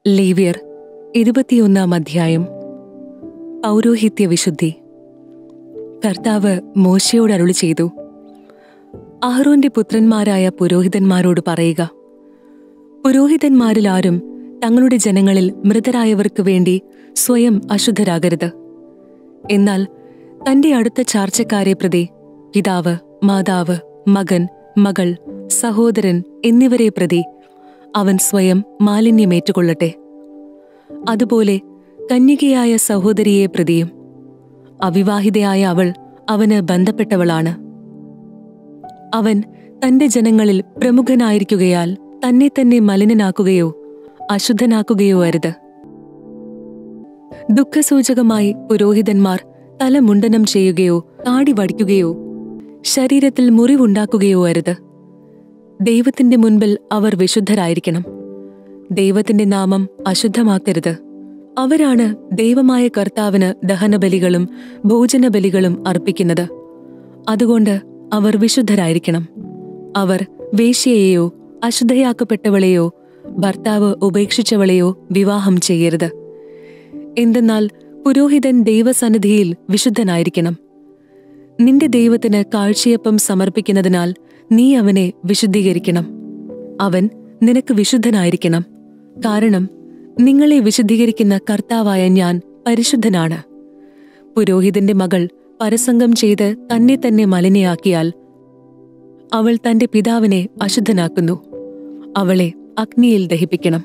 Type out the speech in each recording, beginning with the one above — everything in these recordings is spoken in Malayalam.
ലേവ്യർ ഇരുപത്തിയൊന്നാം അധ്യായം പൗരോഹിത്യ വിശുദ്ധി കർത്താവ് മോശയോട് അരുളി ചെയ്തു അഹ്റോന്റെ പുത്രന്മാരായ പുരോഹിതന്മാരോട് പറയുക പുരോഹിതന്മാരിൽ ആരും തങ്ങളുടെ ജനങ്ങളിൽ മൃതരായവർക്ക് വേണ്ടി സ്വയം അശുദ്ധരാകരുത് എന്നാൽ തന്റെ അടുത്ത ചാർച്ചക്കാരെ പ്രതി പിതാവ് മാതാവ് മകൻ മകൾ സഹോദരൻ എന്നിവരെ പ്രതി അവൻ സ്വയം മാലിന്യമേറ്റുകൊള്ളട്ടെ അതുപോലെ കന്യകയായ സഹോദരിയെ പ്രതിയും അവിവാഹിതയായ അവൾ അവന് ബന്ധപ്പെട്ടവളാണ് അവൻ തന്റെ ജനങ്ങളിൽ പ്രമുഖനായിരിക്കുകയാൽ തന്നെ തന്നെ മലിനനാക്കുകയോ അശുദ്ധനാക്കുകയോ അരുത് ദുഃഖസൂചകമായി പുരോഹിതന്മാർ തല മുണ്ടനം ചെയ്യുകയോ താടി വടിക്കുകയോ ശരീരത്തിൽ മുറിവുണ്ടാക്കുകയോ അരുത് ദൈവത്തിന്റെ മുൻപിൽ അവർ വിശുദ്ധരായിരിക്കണം ദൈവത്തിന്റെ നാമം അശുദ്ധമാക്കരുത് അവരാണ് ദൈവമായ കർത്താവിന് ദഹനബലികളും ഭോജനബലികളും അർപ്പിക്കുന്നത് അതുകൊണ്ട് അവർ വിശുദ്ധരായിരിക്കണം അവർ വേശ്യയെയോ അശുദ്ധയാക്കപ്പെട്ടവളെയോ ഭർത്താവ് ഉപേക്ഷിച്ചവളെയോ വിവാഹം ചെയ്യരുത് എന്തെന്നാൽ പുരോഹിതൻ ദൈവസന്നിധിയിൽ വിശുദ്ധനായിരിക്കണം നിന്റെ ദൈവത്തിന് കാഴ്ചയപ്പം സമർപ്പിക്കുന്നതിനാൽ നീ അവനെ വിശുദ്ധീകരിക്കണം അവൻ നിനക്ക് വിശുദ്ധനായിരിക്കണം കാരണം നിങ്ങളെ വിശുദ്ധീകരിക്കുന്ന കർത്താവായ ഞാൻ പരിശുദ്ധനാണ് പുരോഹിതന്റെ മകൾ പരസംഗം ചെയ്ത് തന്നെ തന്നെ മലിനയാക്കിയാൽ അവൾ തന്റെ പിതാവിനെ അശുദ്ധനാക്കുന്നു അവളെ അഗ്നിയിൽ ദഹിപ്പിക്കണം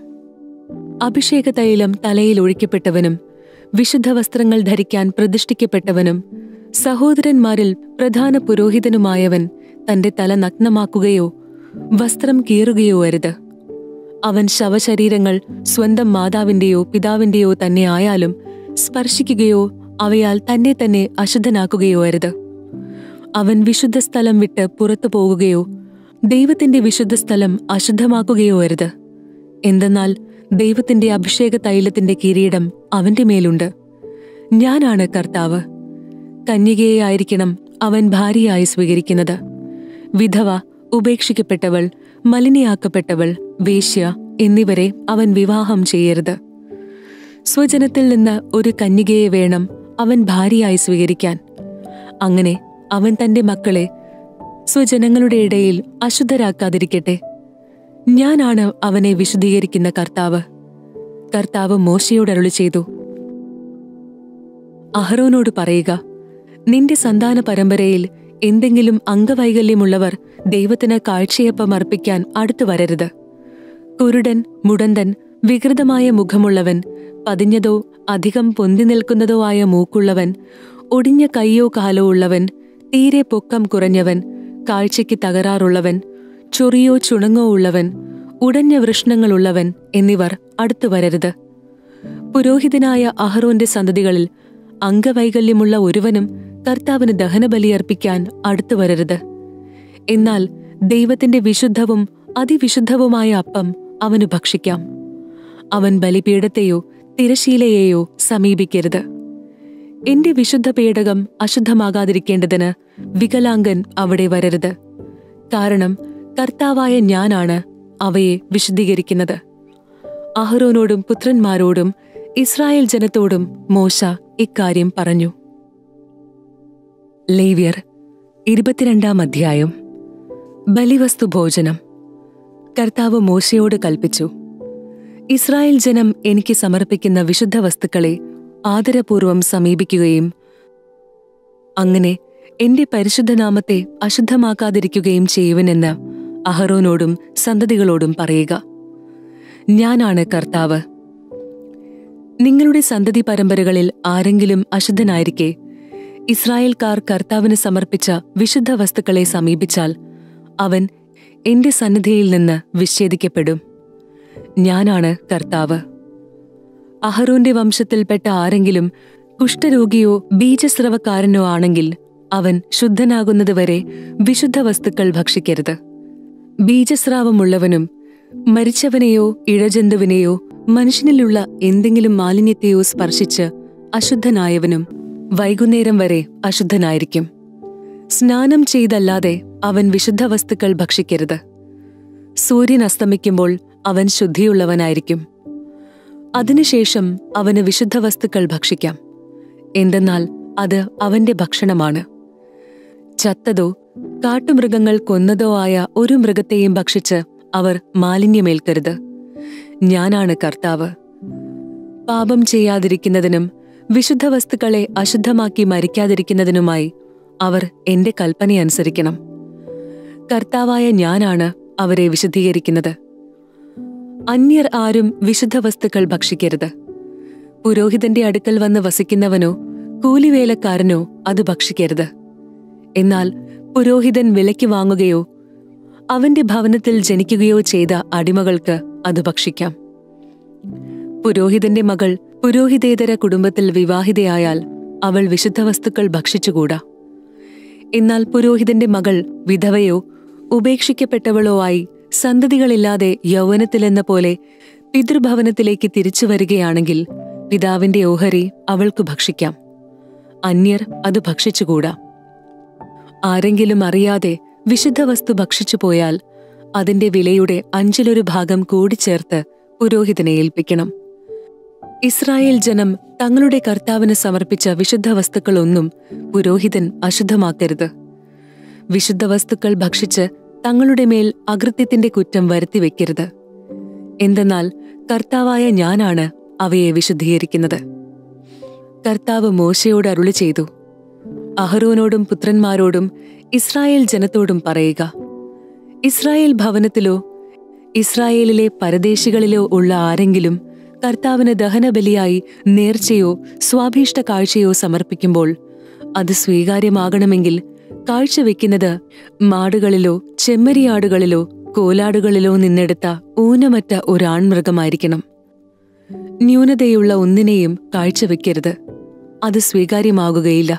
അഭിഷേക തൈലം തലയിൽ ഒഴിക്കപ്പെട്ടവനും വിശുദ്ധ വസ്ത്രങ്ങൾ ധരിക്കാൻ പ്രതിഷ്ഠിക്കപ്പെട്ടവനും സഹോദരന്മാരിൽ പ്രധാന പുരോഹിതനുമായവൻ തന്റെ തല നഗ്നമാക്കുകയോ വസ്ത്രം കീറുകയോ അരുത് അവൻ ശവശരീരങ്ങൾ സ്വന്തം മാതാവിന്റെയോ പിതാവിന്റെയോ തന്നെ ആയാലും സ്പർശിക്കുകയോ അവയാൽ തന്നെ തന്നെ അശുദ്ധനാക്കുകയോ അരുത് അവൻ വിശുദ്ധ സ്ഥലം വിട്ട് പുറത്തു പോകുകയോ ദൈവത്തിന്റെ വിശുദ്ധ സ്ഥലം അശുദ്ധമാക്കുകയോ അരുത് എന്തെന്നാൽ ദൈവത്തിന്റെ അഭിഷേക തൈലത്തിന്റെ കിരീടം അവന്റെ മേലുണ്ട് ഞാനാണ് കർത്താവ് കന്യകയായിരിക്കണം അവൻ ഭാര്യയായി സ്വീകരിക്കുന്നത് വിധവ ഉപേക്ഷിക്കപ്പെട്ടവൾ മലിനയാക്കപ്പെട്ടവൾ വേശ്യ എന്നിവരെ അവൻ വിവാഹം ചെയ്യരുത് സ്വജനത്തിൽ നിന്ന് ഒരു കന്യകയെ വേണം അവൻ ഭാര്യയായി സ്വീകരിക്കാൻ അങ്ങനെ അവൻ തന്റെ മക്കളെ സ്വജനങ്ങളുടെ ഇടയിൽ അശുദ്ധരാക്കാതിരിക്കട്ടെ ഞാനാണ് അവനെ വിശുദ്ധീകരിക്കുന്ന കർത്താവ് കർത്താവ് മോശയോട് അരുളി ചെയ്തു അഹ്റോനോട് പറയുക നിന്റെ സന്താന പരമ്പരയിൽ എന്തെങ്കിലും അംഗവൈകല്യമുള്ളവർ ദൈവത്തിന് കാഴ്ചയപ്പം അർപ്പിക്കാൻ അടുത്തു വരരുത് കുരുടൻ മുടന്തൻ വികൃതമായ മുഖമുള്ളവൻ പതിഞ്ഞതോ അധികം പൊന്തി നിൽക്കുന്നതോ ആയ മൂക്കുള്ളവൻ ഒടിഞ്ഞ കൈയോ കാലോ ഉള്ളവൻ തീരെ പൊക്കം കുറഞ്ഞവൻ കാഴ്ചയ്ക്ക് തകരാറുള്ളവൻ ചൊറിയോ ചുണങ്ങോ ഉള്ളവൻ ഉടഞ്ഞ വൃഷ്ണങ്ങളുള്ളവൻ എന്നിവർ അടുത്തു വരരുത് പുരോഹിതനായ അഹ്റോന്റെ സന്തതികളിൽ അംഗവൈകല്യമുള്ള ഒരുവനും കർത്താവിന് ദഹനബലിയർപ്പിക്കാൻ അടുത്തു വരരുത് എന്നാൽ ദൈവത്തിന്റെ വിശുദ്ധവും അതിവിശുദ്ധവുമായ അപ്പം അവന് ഭക്ഷിക്കാം അവൻ ബലിപീഠത്തെയോ തിരശീലയെയോ സമീപിക്കരുത് എന്റെ വിശുദ്ധ പേടകം അശുദ്ധമാകാതിരിക്കേണ്ടതിന് വികലാംഗൻ അവിടെ വരരുത് കാരണം കർത്താവായ ഞാനാണ് അവയെ വിശുദ്ധീകരിക്കുന്നത് അഹ്റോനോടും പുത്രന്മാരോടും ഇസ്രായേൽ ജനത്തോടും മോശ ഇക്കാര്യം പറഞ്ഞു ലേവ്യർ ഇരുപത്തിരണ്ടാം അധ്യായം ബലിവസ്തു ഭോജനം കർത്താവ് മോശയോട് കൽപ്പിച്ചു ഇസ്രായേൽ ജനം എനിക്ക് സമർപ്പിക്കുന്ന വിശുദ്ധ വസ്തുക്കളെ ആദരപൂർവം സമീപിക്കുകയും അങ്ങനെ എന്റെ പരിശുദ്ധനാമത്തെ അശുദ്ധമാക്കാതിരിക്കുകയും ചെയ്യുവനെന്ന് അഹറോനോടും സന്തതികളോടും പറയുക ഞാനാണ് കർത്താവ് നിങ്ങളുടെ സന്തതി പരമ്പരകളിൽ ആരെങ്കിലും അശുദ്ധനായിരിക്കെ ഇസ്രായേൽക്കാർ കർത്താവിന് സമർപ്പിച്ച വിശുദ്ധ വസ്തുക്കളെ സമീപിച്ചാൽ അവൻ എന്റെ സന്നിധിയിൽ നിന്ന് വിച്ഛേദിക്കപ്പെടും ഞാനാണ് കർത്താവ് അഹറോന്റെ വംശത്തിൽപ്പെട്ട ആരെങ്കിലും കുഷ്ഠരോഗിയോ ബീജസ്രവക്കാരനോ ആണെങ്കിൽ അവൻ ശുദ്ധനാകുന്നതുവരെ വിശുദ്ധ വസ്തുക്കൾ ഭക്ഷിക്കരുത് ബീജസ്രാവമുള്ളവനും മരിച്ചവനെയോ ഇഴജന്തുവിനെയോ മനുഷ്യനിലുള്ള എന്തെങ്കിലും മാലിന്യത്തെയോ സ്പർശിച്ച് അശുദ്ധനായവനും വൈകുന്നേരം വരെ അശുദ്ധനായിരിക്കും സ്നാനം ചെയ്തല്ലാതെ അവൻ വിശുദ്ധ വസ്തുക്കൾ ഭക്ഷിക്കരുത് സൂര്യൻ അസ്തമിക്കുമ്പോൾ അവൻ ശുദ്ധിയുള്ളവനായിരിക്കും അതിനുശേഷം അവന് വിശുദ്ധ വസ്തുക്കൾ ഭക്ഷിക്കാം എന്തെന്നാൽ അത് അവന്റെ ഭക്ഷണമാണ് ചത്തതോ കാട്ടുമൃഗങ്ങൾ കൊന്നതോ ആയ ഒരു മൃഗത്തെയും ഭക്ഷിച്ച് അവർ മാലിന്യമേൽക്കരുത് ഞാനാണ് കർത്താവ് പാപം ചെയ്യാതിരിക്കുന്നതിനും വിശുദ്ധ വസ്തുക്കളെ അശുദ്ധമാക്കി മരിക്കാതിരിക്കുന്നതിനുമായി അവർ എന്റെ കൽപ്പനയനുസരിക്കണം കർത്താവായ ഞാനാണ് അവരെ വിശുദ്ധീകരിക്കുന്നത് അന്യർ ആരും വിശുദ്ധ വസ്തുക്കൾ ഭക്ഷിക്കരുത് പുരോഹിതന്റെ അടുക്കൽ വന്ന് വസിക്കുന്നവനോ കൂലിവേലക്കാരനോ അത് ഭക്ഷിക്കരുത് എന്നാൽ പുരോഹിതൻ വിലയ്ക്ക് വാങ്ങുകയോ അവന്റെ ഭവനത്തിൽ ജനിക്കുകയോ ചെയ്ത അടിമകൾക്ക് അത് ഭക്ഷിക്കാം പുരോഹിതന്റെ മകൾ പുരോഹിതേതര കുടുംബത്തിൽ വിവാഹിതയായാൽ അവൾ വിശുദ്ധ വസ്തുക്കൾ ഭക്ഷിച്ചുകൂടാ എന്നാൽ പുരോഹിതന്റെ മകൾ വിധവയോ ഉപേക്ഷിക്കപ്പെട്ടവളോ ആയി സന്തതികളില്ലാതെ യൗവനത്തിലെന്ന പോലെ പിതൃഭവനത്തിലേക്ക് തിരിച്ചു വരികയാണെങ്കിൽ പിതാവിന്റെ ഓഹരി അവൾക്ക് ഭക്ഷിക്കാം അന്യർ അത് ഭക്ഷിച്ചുകൂടാ ആരെങ്കിലും അറിയാതെ വിശുദ്ധ വസ്തു ഭക്ഷിച്ചു പോയാൽ അതിന്റെ വിലയുടെ അഞ്ചിലൊരു ഭാഗം കൂടിച്ചേർത്ത് പുരോഹിതനെ ഏൽപ്പിക്കണം ഇസ്രായേൽ ജനം തങ്ങളുടെ കർത്താവിന് സമർപ്പിച്ച വിശുദ്ധ വസ്തുക്കളൊന്നും പുരോഹിതൻ അശുദ്ധമാക്കരുത് വിശുദ്ധ വസ്തുക്കൾ ഭക്ഷിച്ച് തങ്ങളുടെ മേൽ അകൃത്യത്തിന്റെ കുറ്റം വരുത്തിവെക്കരുത് എന്തെന്നാൽ കർത്താവായ ഞാനാണ് അവയെ വിശുദ്ധീകരിക്കുന്നത് കർത്താവ് മോശയോട് അരുളി ചെയ്തു അഹരോനോടും പുത്രന്മാരോടും ഇസ്രായേൽ ജനത്തോടും പറയുക ഇസ്രായേൽ ഭവനത്തിലോ ഇസ്രായേലിലെ പരദേശികളിലോ ഉള്ള ആരെങ്കിലും കർത്താവിന് ദഹനബലിയായി നേർച്ചയോ സ്വാഭീഷ്ട കാഴ്ചയോ സമർപ്പിക്കുമ്പോൾ അത് സ്വീകാര്യമാകണമെങ്കിൽ കാഴ്ചവെക്കുന്നത് മാടുകളിലോ ചെമ്മരിയാടുകളിലോ കോലാടുകളിലോ നിന്നെടുത്ത ഊനമറ്റ ഒരാൺമൃഗമായിരിക്കണം ന്യൂനതയുള്ള ഒന്നിനെയും കാഴ്ചവെക്കരുത് അത് സ്വീകാര്യമാകുകയില്ല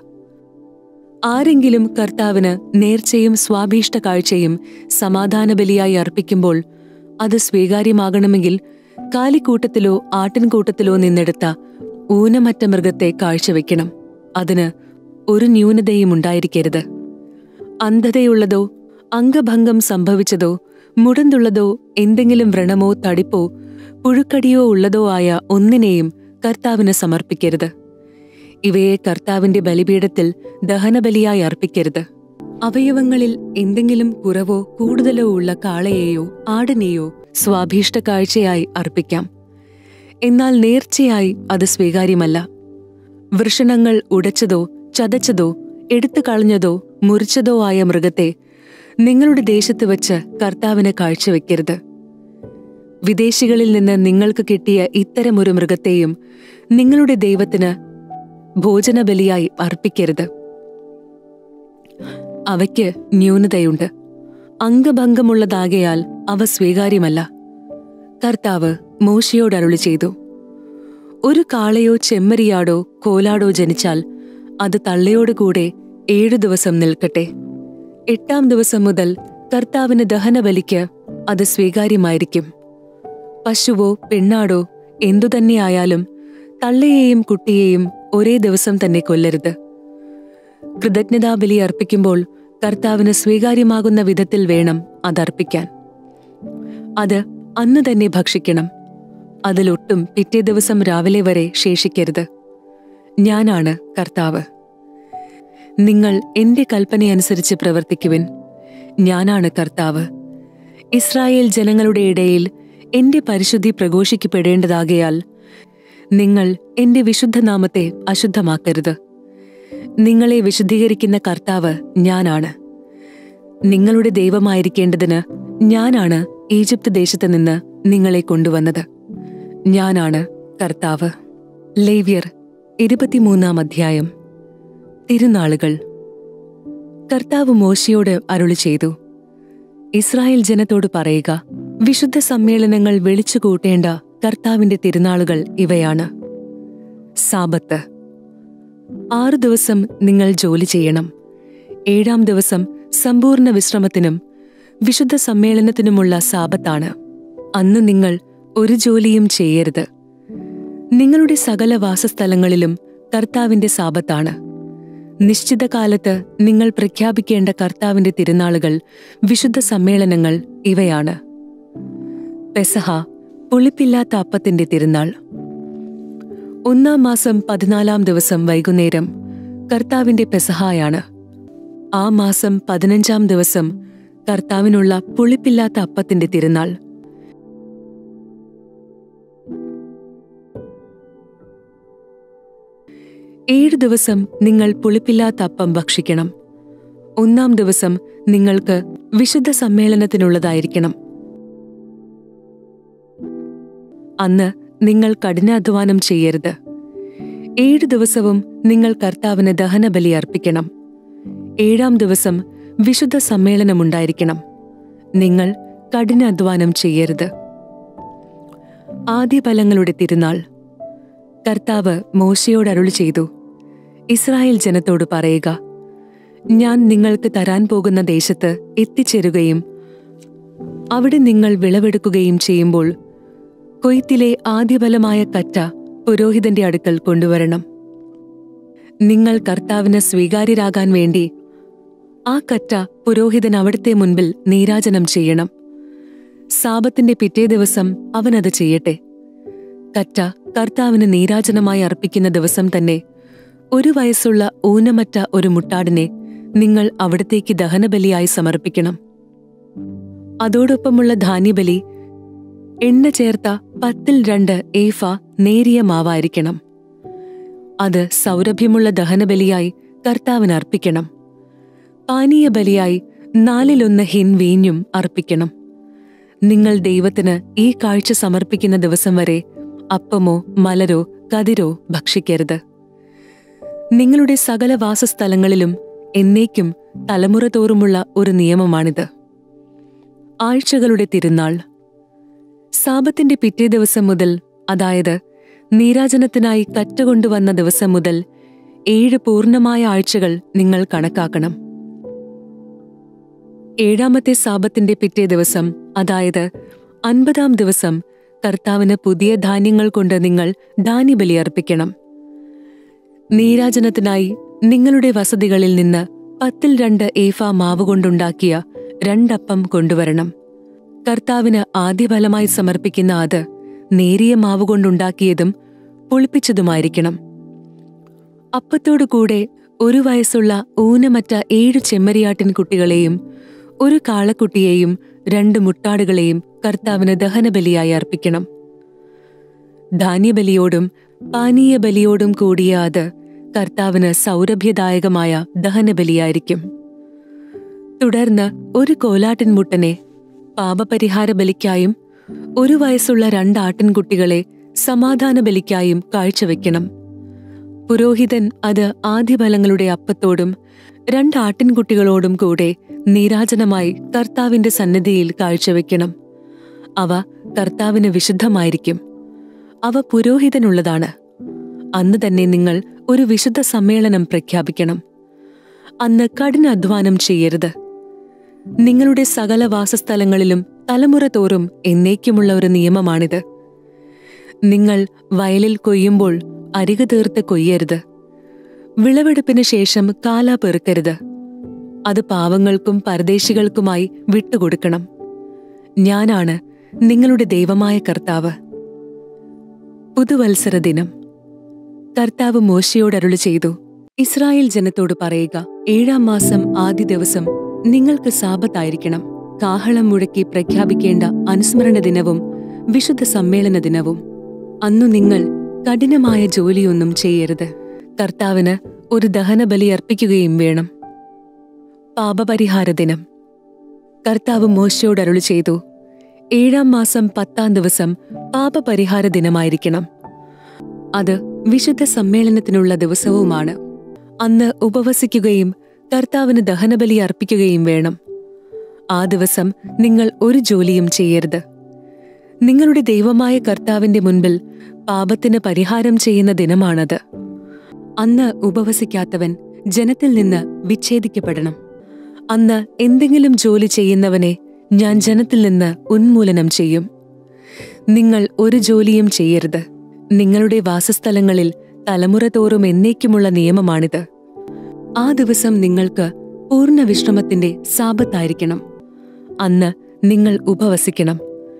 ആരെങ്കിലും കർത്താവിന് നേർച്ചയും സ്വാഭീഷ്ട കാഴ്ചയും സമാധാന ബലിയായി അർപ്പിക്കുമ്പോൾ അത് സ്വീകാര്യമാകണമെങ്കിൽ കാലിക്കൂട്ടത്തിലോ ആട്ടിൻകൂട്ടത്തിലോ നിന്നെടുത്ത ഊനമറ്റ മൃഗത്തെ കാഴ്ചവെക്കണം അതിന് ഒരു ന്യൂനതയും ഉണ്ടായിരിക്കരുത് അന്ധതയുള്ളതോ അംഗഭംഗം സംഭവിച്ചതോ മുടന്തുള്ളതോ എന്തെങ്കിലും വ്രണമോ തടിപ്പോ പുഴുക്കടിയോ ഉള്ളതോ ആയ ഒന്നിനെയും കർത്താവിന് സമർപ്പിക്കരുത് ഇവയെ കർത്താവിന്റെ ബലിപീഠത്തിൽ ദഹനബലിയായി അർപ്പിക്കരുത് അവയവങ്ങളിൽ എന്തെങ്കിലും കുറവോ കൂടുതലോ ഉള്ള കാളയെയോ ആടിനെയോ സ്വാഭീഷ്ട കാഴ്ചയായി അർപ്പിക്കാം എന്നാൽ നേർച്ചയായി അത് സ്വീകാര്യമല്ല വൃഷണങ്ങൾ ഉടച്ചതോ ചതച്ചതോ എടുത്തു കളഞ്ഞതോ മുറിച്ചതോ ആയ മൃഗത്തെ നിങ്ങളുടെ ദേശത്ത് വച്ച് കർത്താവിന് കാഴ്ചവെക്കരുത് വിദേശികളിൽ നിന്ന് നിങ്ങൾക്ക് കിട്ടിയ ഇത്തരമൊരു മൃഗത്തെയും നിങ്ങളുടെ ദൈവത്തിന് ഭോജനബലിയായി അർപ്പിക്കരുത് അവയ്ക്ക് ന്യൂനതയുണ്ട് അംഗഭംഗമുള്ളതാകയാൽ അവ സ്വീകാര്യമല്ല കർത്താവ് മോശയോട് അരുളി ചെയ്തു ഒരു കാളയോ ചെമ്മരിയാടോ കോലാടോ ജനിച്ചാൽ അത് തള്ളയോടുകൂടെ ഏഴു ദിവസം നിൽക്കട്ടെ എട്ടാം ദിവസം മുതൽ കർത്താവിന് ദഹനബലിക്ക് അത് സ്വീകാര്യമായിരിക്കും പശുവോ പെണ്ണാടോ എന്തുതന്നെയായാലും തള്ളയെയും കുട്ടിയെയും ഒരേ ദിവസം തന്നെ കൊല്ലരുത് കൃതജ്ഞതാബലി അർപ്പിക്കുമ്പോൾ കർത്താവിന് സ്വീകാര്യമാകുന്ന വിധത്തിൽ വേണം അതർപ്പിക്കാൻ അത് അന്ന് തന്നെ ഭക്ഷിക്കണം അതിലൊട്ടും പിറ്റേ ദിവസം രാവിലെ വരെ ശേഷിക്കരുത് ഞാനാണ് കർത്താവ് നിങ്ങൾ എന്റെ കൽപ്പനയനുസരിച്ച് പ്രവർത്തിക്കുവിൻ ഞാനാണ് കർത്താവ് ഇസ്രായേൽ ജനങ്ങളുടെ ഇടയിൽ എന്റെ പരിശുദ്ധി പ്രഘോഷിക്കപ്പെടേണ്ടതാകയാൽ നിങ്ങൾ എന്റെ വിശുദ്ധനാമത്തെ അശുദ്ധമാക്കരുത് നിങ്ങളെ വിശുദ്ധീകരിക്കുന്ന കർത്താവ് ഞാനാണ് നിങ്ങളുടെ ദൈവമായിരിക്കേണ്ടതിന് ഞാനാണ് ഈജിപ്ത് ദേശത്ത് നിന്ന് നിങ്ങളെ കൊണ്ടുവന്നത് ഞാനാണ് കർത്താവ് ലേവ്യർ ഇരുപത്തിമൂന്നാം അധ്യായം തിരുനാളുകൾ കർത്താവ് മോശയോട് അരുളി ചെയ്തു ഇസ്രായേൽ ജനത്തോട് പറയുക വിശുദ്ധ സമ്മേളനങ്ങൾ വിളിച്ചു കൂട്ടേണ്ട കർത്താവിന്റെ തിരുനാളുകൾ ഇവയാണ് സാബത്ത് ആറു ദിവസം നിങ്ങൾ ജോലി ചെയ്യണം ഏഴാം ദിവസം സമ്പൂർണ്ണ വിശ്രമത്തിനും വിശുദ്ധ സമ്മേളനത്തിനുമുള്ള സാപത്താണ് അന്ന് നിങ്ങൾ ഒരു ജോലിയും ചെയ്യരുത് നിങ്ങളുടെ സകല വാസസ്ഥലങ്ങളിലും കർത്താവിന്റെ സാപത്താണ് നിശ്ചിത കാലത്ത് നിങ്ങൾ പ്രഖ്യാപിക്കേണ്ട കർത്താവിന്റെ തിരുനാളുകൾ വിശുദ്ധ സമ്മേളനങ്ങൾ ഇവയാണ് പെസഹ പുളിപ്പില്ലാത്ത അപ്പത്തിന്റെ തിരുനാൾ ഒന്നാം മാസം പതിനാലാം ദിവസം വൈകുന്നേരം കർത്താവിന്റെ പെസഹായാണ് ആ മാസം പതിനഞ്ചാം ദിവസം കർത്താവിനുള്ള പുളിപ്പില്ലാത്ത അപ്പത്തിന്റെ തിരുനാൾ ഏഴ് ദിവസം നിങ്ങൾ പുളിപ്പില്ലാത്ത അപ്പം ഭക്ഷിക്കണം ഒന്നാം ദിവസം നിങ്ങൾക്ക് വിശുദ്ധ സമ്മേളനത്തിനുള്ളതായിരിക്കണം അന്ന് നിങ്ങൾ കഠിനാധ്വാനം ചെയ്യരുത് ഏഴ് ദിവസവും നിങ്ങൾ കർത്താവിന് ദഹനബലി അർപ്പിക്കണം ഏഴാം ദിവസം വിശുദ്ധ സമ്മേളനമുണ്ടായിരിക്കണം നിങ്ങൾ കഠിനാധ്വാനം ചെയ്യരുത് ആദ്യഫലങ്ങളുടെ തിരുനാൾ കർത്താവ് മോശയോട് അരുളി ചെയ്തു ഇസ്രായേൽ ജനത്തോട് പറയുക ഞാൻ നിങ്ങൾക്ക് തരാൻ പോകുന്ന ദേശത്ത് എത്തിച്ചേരുകയും അവിടെ നിങ്ങൾ വിളവെടുക്കുകയും ചെയ്യുമ്പോൾ കൊയ്ത്തിലെ ആദ്യഫലമായ കറ്റ പുരോഹിതന്റെ അടുക്കൽ കൊണ്ടുവരണം നിങ്ങൾ കർത്താവിന് സ്വീകാര്യരാകാൻ വേണ്ടി ആ കറ്റ പുരോഹിതൻ അവിടുത്തെ മുൻപിൽ നീരാജനം ചെയ്യണം സാപത്തിന്റെ പിറ്റേ ദിവസം അവനത് ചെയ്യട്ടെ കറ്റ കർത്താവിന് നീരാജനമായി അർപ്പിക്കുന്ന ദിവസം തന്നെ ഒരു വയസ്സുള്ള ഊനമറ്റ ഒരു മുട്ടാടിനെ നിങ്ങൾ അവിടത്തേക്ക് ദഹനബലിയായി സമർപ്പിക്കണം അതോടൊപ്പമുള്ള ധാന്യബലി എണ്ണ ചേർത്ത പത്തിൽ രണ്ട് ഏഫ നേരിയ മാവായിരിക്കണം അത് സൗരഭ്യമുള്ള ദഹനബലിയായി കർത്താവിന് അർപ്പിക്കണം പാനീയ ബലിയായി നാലിലൊന്ന് ഹിൻ വീഞ്ഞും അർപ്പിക്കണം നിങ്ങൾ ദൈവത്തിന് ഈ കാഴ്ച സമർപ്പിക്കുന്ന ദിവസം വരെ അപ്പമോ മലരോ കതിരോ ഭക്ഷിക്കരുത് നിങ്ങളുടെ സകല വാസസ്ഥലങ്ങളിലും എന്നേക്കും തലമുറ തോറുമുള്ള ഒരു നിയമമാണിത് ആഴ്ചകളുടെ തിരുനാൾ സാപത്തിന്റെ പിറ്റേ ദിവസം മുതൽ അതായത് നീരാജനത്തിനായി കറ്റ കൊണ്ടുവന്ന ദിവസം മുതൽ ഏഴ് പൂർണ്ണമായ ആഴ്ചകൾ നിങ്ങൾ കണക്കാക്കണം ഏഴാമത്തെ സാപത്തിന്റെ പിറ്റേ ദിവസം അതായത് അൻപതാം ദിവസം കർത്താവിന് പുതിയ ധാന്യങ്ങൾ കൊണ്ട് നിങ്ങൾ ധാന്യബലി അർപ്പിക്കണം നീരാജനത്തിനായി നിങ്ങളുടെ വസതികളിൽ നിന്ന് പത്തിൽ രണ്ട് ഏഫ മാവ് കൊണ്ടുണ്ടാക്കിയ രണ്ടപ്പം കൊണ്ടുവരണം കർത്താവിന് ആദ്യഫലമായി സമർപ്പിക്കുന്ന അത് നേരിയ മാവ് കൊണ്ടുണ്ടാക്കിയതും പുളിപ്പിച്ചതുമായിരിക്കണം അപ്പത്തോടു കൂടെ ഒരു വയസ്സുള്ള ഊനമറ്റ ഏഴു ചെമ്മരിയാട്ടിൻ കുട്ടികളെയും ഒരു കാളക്കുട്ടിയെയും രണ്ട് മുട്ടാടുകളെയും കർത്താവിന് ദഹനബലിയായി അർപ്പിക്കണം ധാന്യബലിയോടും പാനീയ ബലിയോടും കൂടിയ അത് കർത്താവിന് സൗരഭ്യദായകമായ ദഹനബലിയായിരിക്കും തുടർന്ന് ഒരു കോലാട്ടിൻ മുട്ടനെ പാപപരിഹാര ബലിക്കായും ഒരു വയസ്സുള്ള രണ്ട് ആട്ടിൻകുട്ടികളെ സമാധാന ബലിക്കായും കാഴ്ചവെക്കണം പുരോഹിതൻ അത് ആദ്യഫലങ്ങളുടെ അപ്പത്തോടും രണ്ട് ആട്ടിൻകുട്ടികളോടും കൂടെ നീരാജനമായി കർത്താവിന്റെ സന്നിധിയിൽ കാഴ്ചവെക്കണം അവ കർത്താവിന് വിശുദ്ധമായിരിക്കും അവ പുരോഹിതനുള്ളതാണ് അന്ന് തന്നെ നിങ്ങൾ ഒരു വിശുദ്ധ സമ്മേളനം പ്രഖ്യാപിക്കണം അന്ന് കഠിന അധ്വാനം ചെയ്യരുത് നിങ്ങളുടെ സകല വാസസ്ഥലങ്ങളിലും തലമുറ തോറും എന്നേക്കുമുള്ള ഒരു നിയമമാണിത് നിങ്ങൾ വയലിൽ കൊയ്യുമ്പോൾ അരികു തീർത്ത് കൊയ്യരുത് വിളവെടുപ്പിന് ശേഷം കാല പെറുക്കരുത് അത് പാവങ്ങൾക്കും പരദേശികൾക്കുമായി വിട്ടുകൊടുക്കണം ഞാനാണ് നിങ്ങളുടെ ദൈവമായ കർത്താവ് പുതുവത്സര ദിനം കർത്താവ് മോശയോട് അരുളി ചെയ്തു ഇസ്രായേൽ ജനത്തോട് പറയുക ഏഴാം മാസം ആദ്യ ദിവസം നിങ്ങൾക്ക് സാപത്തായിരിക്കണം കാഹളം മുഴക്കി പ്രഖ്യാപിക്കേണ്ട അനുസ്മരണ ദിനവും വിശുദ്ധ സമ്മേളന ദിനവും അന്നു നിങ്ങൾ കഠിനമായ ജോലിയൊന്നും ചെയ്യരുത് കർത്താവിന് ഒരു ദഹനബലി അർപ്പിക്കുകയും വേണം പാപപരിഹാര ദിനം കർത്താവ് മോശയോട് അരുളി ചെയ്തു ഏഴാം മാസം പത്താം ദിവസം പാപപരിഹാര ദിനമായിരിക്കണം അത് വിശുദ്ധ സമ്മേളനത്തിനുള്ള ദിവസവുമാണ് അന്ന് ഉപവസിക്കുകയും കർത്താവിന് ദഹനബലി അർപ്പിക്കുകയും വേണം ആ ദിവസം നിങ്ങൾ ഒരു ജോലിയും ചെയ്യരുത് നിങ്ങളുടെ ദൈവമായ കർത്താവിന്റെ മുൻപിൽ പാപത്തിന് പരിഹാരം ചെയ്യുന്ന ദിനമാണത് അന്ന് ഉപവസിക്കാത്തവൻ ജനത്തിൽ നിന്ന് വിച്ഛേദിക്കപ്പെടണം അന്ന് എന്തെങ്കിലും ജോലി ചെയ്യുന്നവനെ ഞാൻ ജനത്തിൽ നിന്ന് ഉന്മൂലനം ചെയ്യും നിങ്ങൾ ഒരു ജോലിയും ചെയ്യരുത് നിങ്ങളുടെ വാസസ്ഥലങ്ങളിൽ തലമുറ തോറും എന്നേക്കുമുള്ള നിയമമാണിത് ആ ദിവസം നിങ്ങൾക്ക് പൂർണ്ണ വിശ്രമത്തിന്റെ സാപത്തായിരിക്കണം അന്ന് നിങ്ങൾ ഉപവസിക്കണം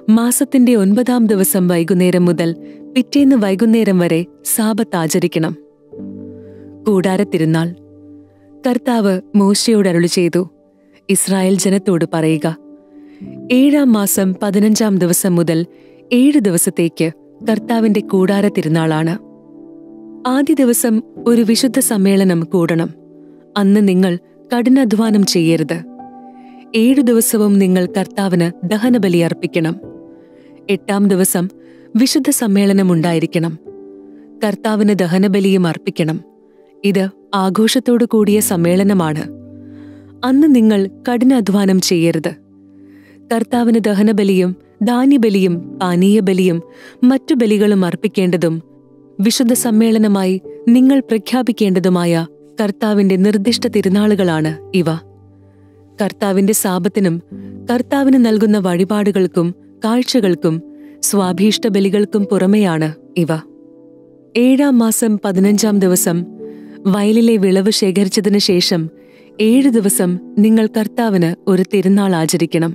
മാസത്തിന്റെ ഒൻപതാം ദിവസം വൈകുന്നേരം മുതൽ പിറ്റേന്ന് വൈകുന്നേരം വരെ സാപത്ത് ആചരിക്കണം കൂടാര തിരുനാൾ കർത്താവ് മോശയോട് അരുളി ചെയ്തു ഇസ്രായേൽ ജനത്തോട് പറയുക ഏഴാം മാസം പതിനഞ്ചാം ദിവസം മുതൽ ഏഴ് ദിവസത്തേക്ക് കർത്താവിന്റെ കൂടാര തിരുനാളാണ് ആദ്യ ദിവസം ഒരു വിശുദ്ധ സമ്മേളനം കൂടണം അന്ന് നിങ്ങൾ കഠിനാധ്വാനം ചെയ്യരുത് ഏഴു ദിവസവും നിങ്ങൾ കർത്താവിന് ദഹനബലി അർപ്പിക്കണം എട്ടാം ദിവസം വിശുദ്ധ സമ്മേളനം ഉണ്ടായിരിക്കണം കർത്താവിന് ദഹനബലിയും അർപ്പിക്കണം ഇത് ആഘോഷത്തോടു കൂടിയ സമ്മേളനമാണ് അന്ന് നിങ്ങൾ കഠിനാധ്വാനം ചെയ്യരുത് കർത്താവിന് ദഹനബലിയും ധാന്യബലിയും പാനീയബലിയും മറ്റു ബലികളും അർപ്പിക്കേണ്ടതും വിശുദ്ധ സമ്മേളനമായി നിങ്ങൾ പ്രഖ്യാപിക്കേണ്ടതുമായ കർത്താവിന്റെ നിർദ്ദിഷ്ട തിരുനാളുകളാണ് ഇവ കർത്താവിന്റെ സാപത്തിനും കർത്താവിന് നൽകുന്ന വഴിപാടുകൾക്കും കാഴ്ചകൾക്കും സ്വാഭീഷ്ട ബലികൾക്കും പുറമെയാണ് ഇവ ഏഴാം മാസം പതിനഞ്ചാം ദിവസം വയലിലെ വിളവ് ശേഖരിച്ചതിനു ശേഷം ഏഴു ദിവസം നിങ്ങൾ കർത്താവിന് ഒരു തിരുനാൾ ആചരിക്കണം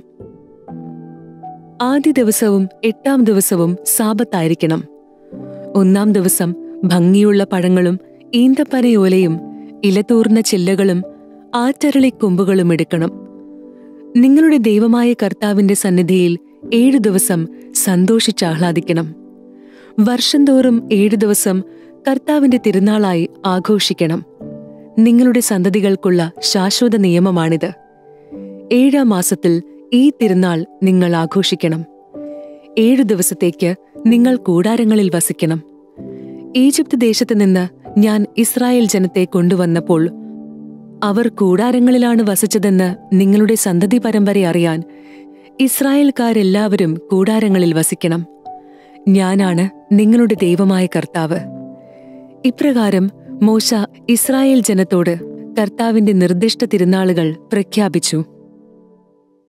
ആദ്യ ദിവസവും എട്ടാം ദിവസവും സാപത്തായിരിക്കണം ഒന്നാം ദിവസം ഭംഗിയുള്ള പഴങ്ങളും ഈന്തപ്പനയോലയും ഇലതൂർന്ന ചില്ലകളും ആറ്റരളി കൊമ്പുകളും എടുക്കണം നിങ്ങളുടെ ദൈവമായ കർത്താവിന്റെ സന്നിധിയിൽ ഏഴു ദിവസം സന്തോഷിച്ചാഹ്ലാദിക്കണം വർഷം തോറും ഏഴു ദിവസം കർത്താവിന്റെ തിരുനാളായി ആഘോഷിക്കണം നിങ്ങളുടെ സന്തതികൾക്കുള്ള ശാശ്വത നിയമമാണിത് ഏഴാം മാസത്തിൽ ഈ തിരുനാൾ നിങ്ങൾ ആഘോഷിക്കണം ഏഴു ദിവസത്തേക്ക് നിങ്ങൾ കൂടാരങ്ങളിൽ വസിക്കണം ഈജിപ്ത് ദേശത്ത് നിന്ന് ഞാൻ ഇസ്രായേൽ ജനത്തെ കൊണ്ടുവന്നപ്പോൾ അവർ കൂടാരങ്ങളിലാണ് വസിച്ചതെന്ന് നിങ്ങളുടെ സന്തതി പരമ്പര അറിയാൻ ഇസ്രായേൽക്കാരെല്ലാവരും കൂടാരങ്ങളിൽ വസിക്കണം ഞാനാണ് നിങ്ങളുടെ ദൈവമായ കർത്താവ് ഇപ്രകാരം മോശ ഇസ്രായേൽ ജനത്തോട് കർത്താവിന്റെ നിർദ്ദിഷ്ട തിരുനാളുകൾ പ്രഖ്യാപിച്ചു